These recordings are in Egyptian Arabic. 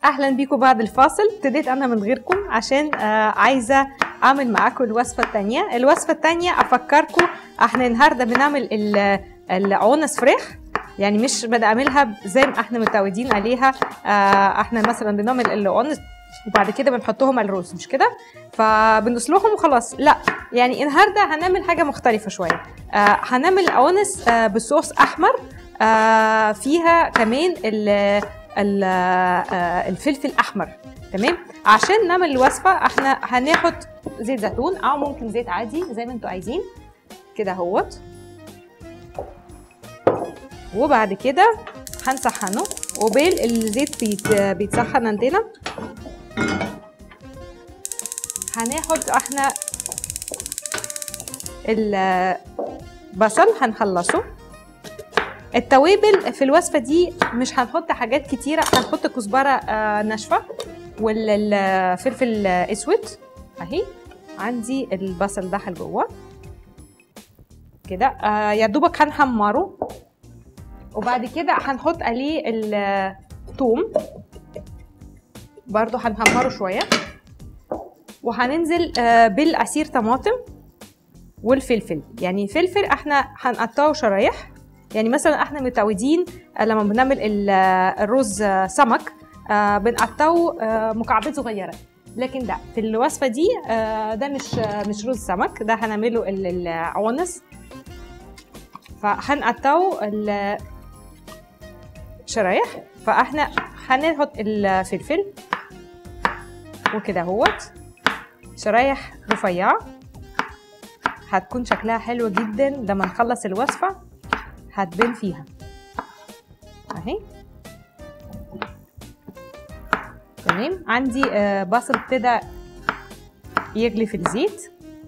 اهلا بيكم بعد الفاصل ابتديت انا من غيركم عشان آه عايزه اعمل معاكم الوصفه الثانيه الوصفه الثانيه افكركم احنا النهارده بنعمل ال- العنس فراخ يعني مش بنعملها زي ما احنا متعودين عليها آه احنا مثلا بنعمل العنس وبعد كده بنحطهم على الرز مش كده فبنسلقهم وخلاص لا يعني النهارده هنعمل حاجه مختلفه شويه آه هنعمل عنس آه بصوص احمر آه فيها كمان ال- ال- آه، الفلفل الاحمر تمام عشان نعمل الوصفه احنا هناخد زيت زيتون او ممكن زيت عادي زي ما انتوا عايزين كده اهوت وبعد كده هنسخنه وبال الزيت بيت بيتسخن عندنا هناخد احنا البصل هنخلصه التوابل في الوصفه دي مش هنحط حاجات كتيره هنحط كزبره آه، ناشفه والفلفل اسود اهي عندي البصل دخل جوه كده آه، يا دوبك هنحمره وبعد كده هنحط عليه الثوم برضو هنحمره شويه وهننزل آه، بالعصير طماطم والفلفل يعني فلفل احنا هنقطعه شرايح يعني مثلا احنا متعودين آه، لما بنعمل ال- آه، الرز آه، سمك آه، بنقطعه آه، مكعبات صغيره لكن لا في الوصفه دي آه، ده مش آه، مش رز سمك ده هنعمله ال- العنس فهنقطعه ال- شرايح فاحنا هنحط الفلفل وكده اهوت شرايح رفيعه هتكون شكلها حلو جدا لما نخلص الوصفه هتبان فيها اهي تمام عندي آه، بصل ابتدى يغلي في الزيت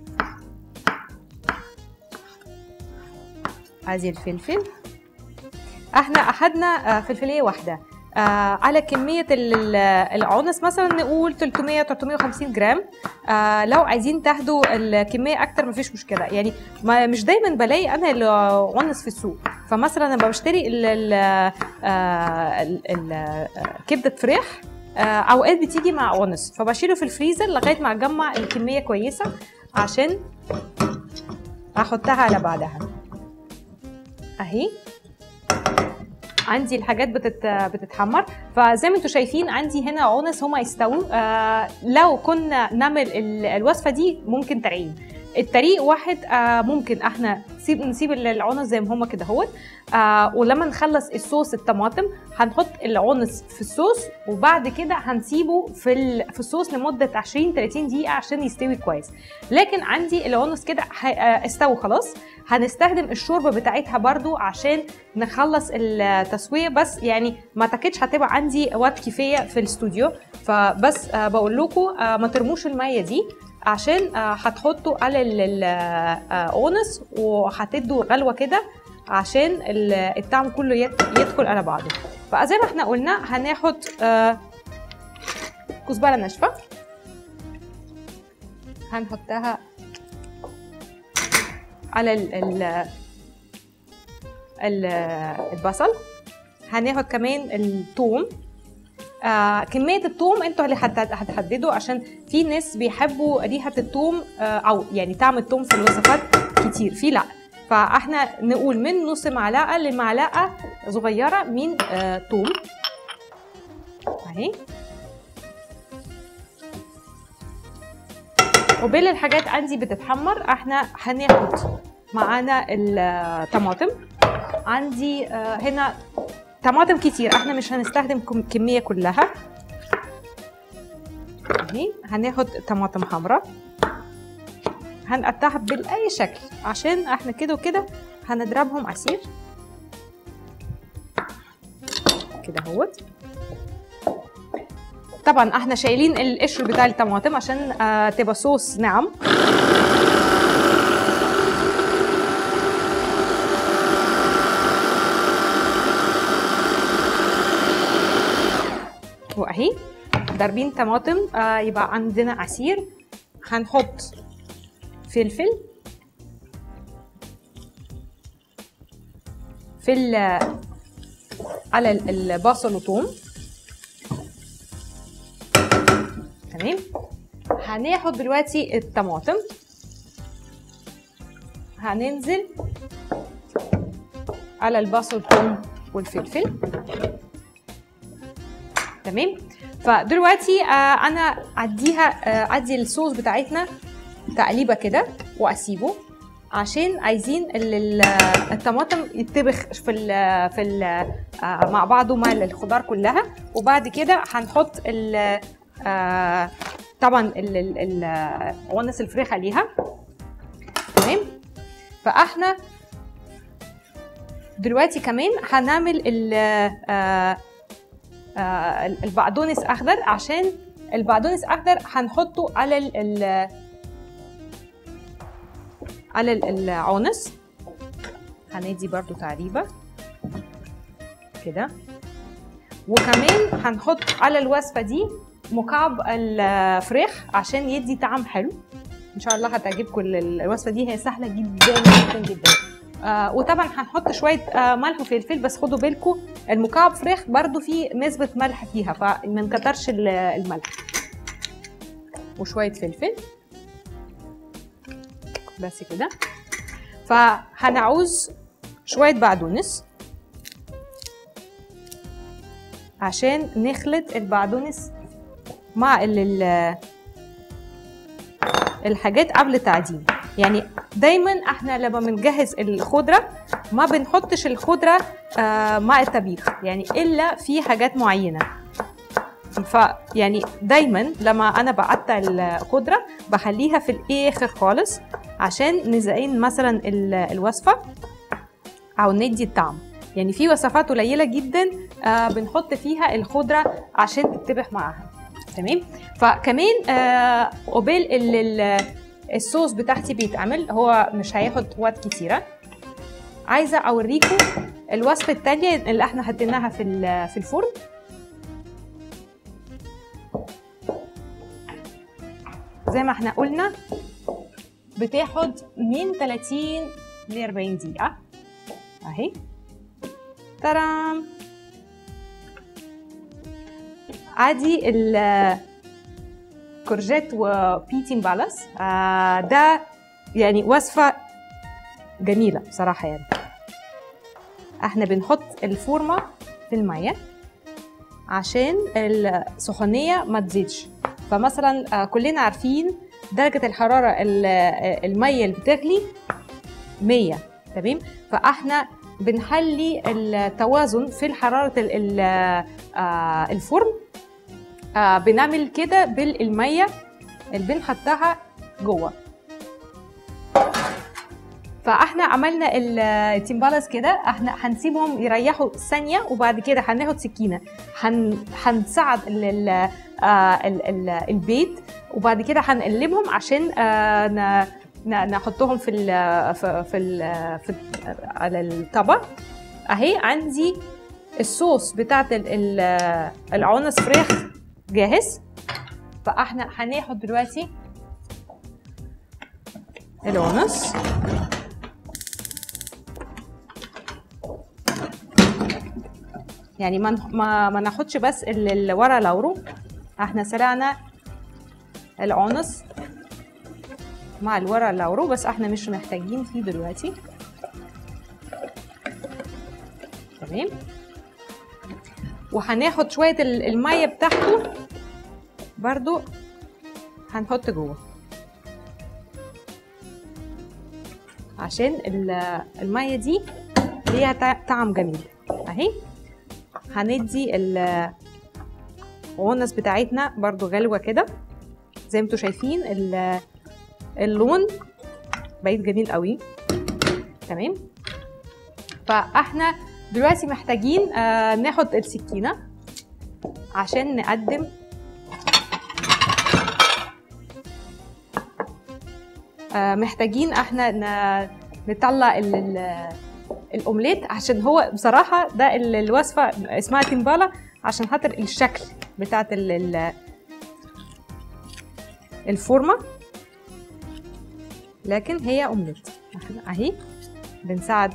ادي الفلفل احنا اخدنا آه، فلفليه واحده آه على كمية ال- ال- العنس مثلا نقول 300 350 جرام آه لو عايزين تاخدوا الكمية أكتر مفيش مشكلة يعني ما مش دايما بلاقي أنا العنس في السوق فمثلا أنا بشتري ال- ال- آه، ال- ال- آه، كبدة فراخ آه أوقات بتيجي مع عنس فبشيله في الفريزر لغاية ما أجمع الكمية كويسة عشان أحطها على بعضها أهي عندي الحاجات بتت... بتتحمر فزي ما انتم شايفين عندي هنا عنس هما يستووا آه لو كنا نعمل ال- الوصفه دي ممكن ترعين الطريق واحد آه ممكن احنا نسيب نسيب العنس زي ما هما كده اهوت آه ولما نخلص الصوص الطماطم هنحط العنس في الصوص وبعد كده هنسيبه في ال... في الصوص لمده 20 30 دقيقه عشان يستوي كويس لكن عندي العنس كده ح... آه استوى خلاص هنستخدم الشوربه بتاعتها برضو عشان نخلص التسويه بس يعني ما اعتقدش هتبقى عندي وقت كفايه في الاستوديو فبس آه بقول لكم آه ما ترموش الميه دي عشان آه هتحطوا على العنس وهتدوا غلوه كده عشان ال- الطعم كله يت- يدخل على بعضه فزي ما احنا قلنا هناخد آه كزبره ناشفه هنحطها على ال ال ال البصل هناخد كمان الثوم آه كمية الثوم انتوا اللي هت- هتحددوا عشان في ناس بيحبوا ريحة الثوم آه او يعني طعم الثوم في الوصفات كتير في لا فاحنا نقول من نص معلقة لمعلقة صغيرة من آه ثوم اهي وبين الحاجات عندي بتتحمر احنا هناخد معانا الطماطم عندي آه، هنا طماطم كتير احنا مش هنستخدم كم- كمية كلها اهي هناخد طماطم حمراء هنقطعها بأي شكل عشان احنا كده وكده هنضربهم عصير كده اهوت طبعا احنا شايلين القشر بتاع الطماطم عشان آه تبقى صوص ناعم واهي ضاربين طماطم آه يبقى عندنا عصير هنحط فلفل في ال- على ال- البصل وثوم تمام هناخد دلوقتي الطماطم هننزل على البصل والثوم والفلفل تمام فدلوقتي آه انا اديها آه ادي الصوص بتاعتنا تقليبه كده واسيبه عشان عايزين ال- ال- الطماطم يتبخ في ال في ال آه مع بعضه مع الخضار كلها وبعد كده هنحط ال آه طبعا ال- ال- ال- ونس الفريخ عليها تمام فاحنا دلوقتي كمان هنعمل ال آه آه البقدونس اخضر عشان البقدونس اخضر هنحطه على ال ال على ال- العنص هندي برضو تعريبه كده وكمان هنحط على الوصفه دي مكعب الفراخ عشان يدي طعم حلو ان شاء الله هتعجبكم ال- الوصفه دي هي سهله جدا جدا جدا آه وطبعا هنحط شويه آه ملح وفلفل بس خدوا بالكم المكعب فراخ برضو فيه نسبه ملح فيها فما نكترش ال- الملح وشويه فلفل بس كده فهنعوز شويه بقدونس عشان نخلط البقدونس مع ال ال- الحاجات قبل التعجين يعني دايما احنا لما بنجهز الخضره ما بنحطش الخضره آه، مع الطبيخ يعني الا في حاجات معينه فيعني دايما لما انا بقطع الخضره بخليها في الاخر خالص عشان نزين مثلا ال- الوصفه او ندي الطعم يعني في وصفات قليله جدا آه بنحط فيها الخضره عشان تتبخ معاها تمام فكمان آه قبل ال- ال- الصوص بتاعتي بيتعمل هو مش هياخد وقت كتيره عايزه اوريكم الوصفه التانية اللي احنا حطيناها في ال- في الفرن زي ما احنا قلنا بتاخد من 30 ل 40 دقيقة اهي ترام عادي الكورجيت وبيتين بالاس آه ده يعني وصفة جميلة بصراحة يعني احنا بنحط الفورمة في المية عشان السخونية ما تزيدش فمثلا آه، كلنا عارفين درجة الحرارة ال- آه، المية اللي بتغلي 100 تمام فاحنا بنحلي التوازن في حرارة ال- ال- آه، الفرن آه، بنعمل كده بالمية اللي بنحطها جوه فاحنا عملنا ال- التيمبالاس كده احنا هنسيبهم يريحوا ثانيه وبعد كده هناخد سكينه هن هنساعد ال ال آه ال ال البيت وبعد كده هنقلبهم عشان آه ن- ن- نحطهم في ال في في, ال في على الطبق اهي عندي الصوص بتاعت ال- ال- العنص فراخ جاهز فاحنا هناخد دلوقتي العنص يعني ما ما, ما ناخدش بس ال- اللي ورا لورو احنا سلقنا العنص مع الورا لورو بس احنا مش محتاجين فيه دلوقتي تمام وهناخد شوية ال- المية بتاعته برضو هنحط جوه عشان ال- المية دي ليها تع- طعم جميل اهي هندي الغنس بتاعتنا برضو غلوة كده زي ما انتوا شايفين ال- اللون بقيت جميل قوي تمام فاحنا دلوقتي محتاجين آه ناخد السكينة عشان نقدم آه محتاجين احنا ن- نطلع ال- ال- الاومليت عشان هو بصراحه ده ال- الوصفه اسمها تيمبالا عشان خاطر الشكل بتاعت ال- ال- الفورمه لكن هي اومليت إحنا اهي بنساعد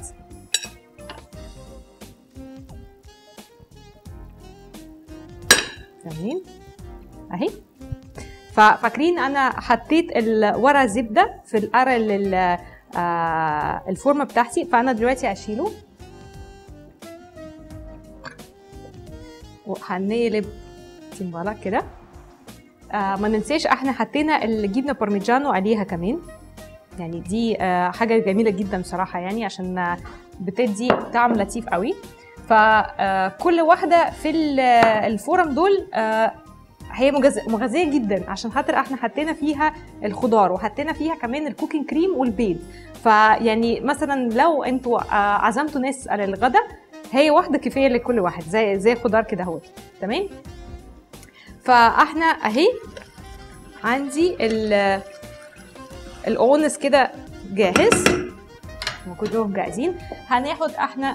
تمام اهي ففاكرين انا حطيت ورق زبده في القرع ال- آه، الفورمه بتاعتي فانا دلوقتي هشيله وهنقلب تيمبالا كده آه ما ننساش احنا حطينا الجبنه بارميجانو عليها كمان يعني دي آه حاجه جميله جدا بصراحه يعني عشان آه، بتدي طعم لطيف قوي فكل واحده في ال- الفورم دول آه هي مجز- مغذيه جدا عشان خاطر احنا حطينا فيها الخضار وحطينا فيها كمان الكوكينج كريم والبيض فيعني مثلا لو انتوا آه، عزمتوا ناس على الغدا هي واحده كفايه لكل واحد زي زي خضار كده اهوت تمام فاحنا اهي عندي ال القوانص كده جاهز وكلهم جاهزين هناخد احنا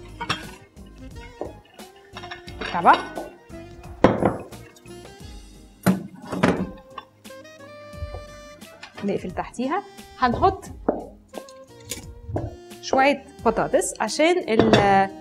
طبق نقفل تحتيها هنحط شوية بطاطس عشان ال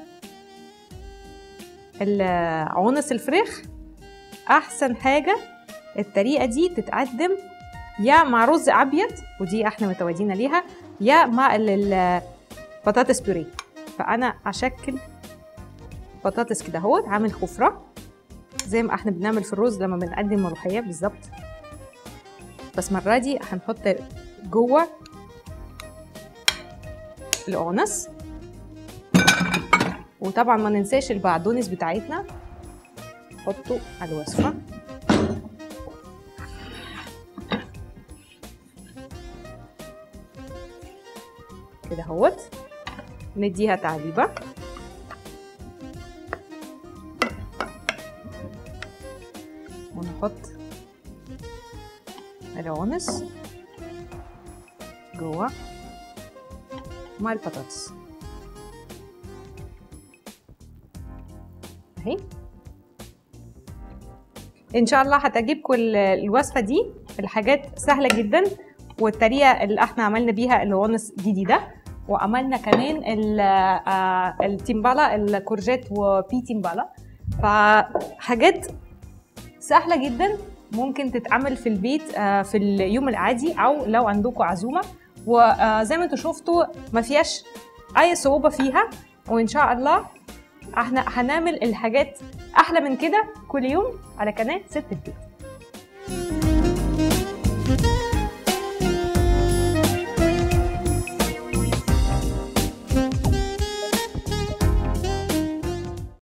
العنص الفراخ أحسن حاجة الطريقة دي تتقدم يا مع رز أبيض ودي احنا متواجدين عليها يا مع ال- البطاطس بوريه فأنا أشكل بطاطس كده اهوت عامل خفرة زي ما احنا بنعمل في الرز لما بنقدم ملوخية بالظبط بس المرة دي هنحط جوه القونص وطبعا ما ننساش البقدونس بتاعتنا نحطه على الوصفة كده اهوت نديها تعليبة ونحط العنص جوه مع البطاطس اهي ان شاء الله هتعجبكم ال- الوصفه دي الحاجات سهله جدا والطريقه اللي احنا عملنا بيها العنص جديده وعملنا كمان ال- آه، التيمبالا الكورجيت وبي تيمبالا فحاجات سهله جدا ممكن تتعمل في البيت آه، في اليوم العادي او لو عندكم عزومه وزي ما انتم شفتوا ما فيهاش اي صعوبه فيها وان شاء الله احنا هنعمل الحاجات احلى من كده كل يوم على قناه ست البيت